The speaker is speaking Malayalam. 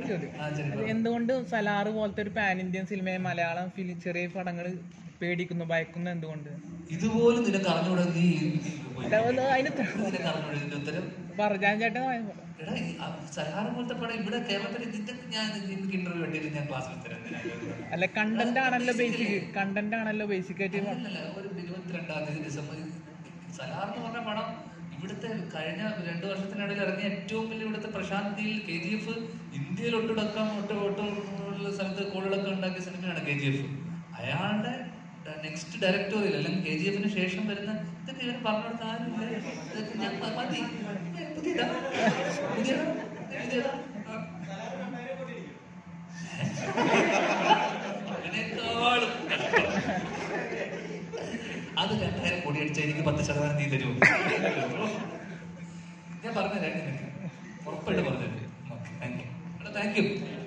ചെറിയൊരു ചോദ്യം ആ, ശരി, അത് എന്തുകൊണ്ട് സലാറ് പോലത്തെ ഒരു പാൻ ഇന്ത്യൻ സിനിമയെ മലയാളം ഫിലിം ചെറിയ പടങ്ങൾ പേടിക്കുന്നു ഭയക്കുന്നു എന്തുകൊണ്ട് ഇതുപോലും നിനക്ക് അറിഞ്ഞൂടെ നീ അത് അത് അതിന് ത- നിനക്ക് അറിഞ്ഞൂടെ ഇതിന്റെ ഉത്തരം പറഞ്ഞാൻ ചേട്ടൻ വായ- എടാ ഈ അ- സഹാറ പോലത്തെ പടം ഇവിടെ കേരളത്തിൽ ഇതിന്റെ ഞാൻ നിനക്ക് ഇന്റർവ്യൂ വേണ്ടിയിട്ട് ഞാൻ ക്ലാസ്സിൽ തരാം നിനക്ക്. അല്ല കണ്ടന്റ് ആണല്ലോ ബേസിക് കണ്ടന്റ് ആണല്ലോ ബേസിക് ആയിട്ട് അല്ലല്ല, ഒരു ഇരുപത്തിരണ്ടാം തീയതി ഡിസംബർ സലാർ എന്ന് പറഞ്ഞ പടം ഇവിടുത്തെ കഴിഞ്ഞ രണ്ടു വർഷത്തിനിടയിൽ ഇറങ്ങിയ ഏറ്റവും വലിയ ഇവിടുത്തെ പ്രശാന്തിയിൽ കെ ജി എഫ് ഇന്ത്യയിൽ ഒട്ടുടക്കം ഒട്ട് ഒട്ടുള്ള സ്ഥലത്ത് കോളിളക്കം ഉണ്ടാക്കിയ സിനിമയാണ് കെ ജി എഫ് അയാളുടെ നെക്സ്റ്റ് ഡയറക്ടോറിയൽ അല്ലെങ്കിൽ കെ ജി എഫിന് ശേഷം വരുന്ന ഇതൊക്കെ ഇവർ പറഞ്ഞു കൊടുത്ത ആരുമില്ല ഇതൊക്കെ ഞാൻ മ- മതി ഏ, പുതിയതാ പുതിയതാ പുതിയതാ ആ. അതിനേക്കാളും കഷ്ടം. അത് രണ്ടായിരം കോടി അടിച്ചാൽ എനിക്ക് പത്ത് ശതമാനം നീ തരുമോ ഞാൻ പറഞ്ഞുതരാം നിനക്ക് ഉറപ്പായിട്ട് പറഞ്ഞുതരും okay thank you thank U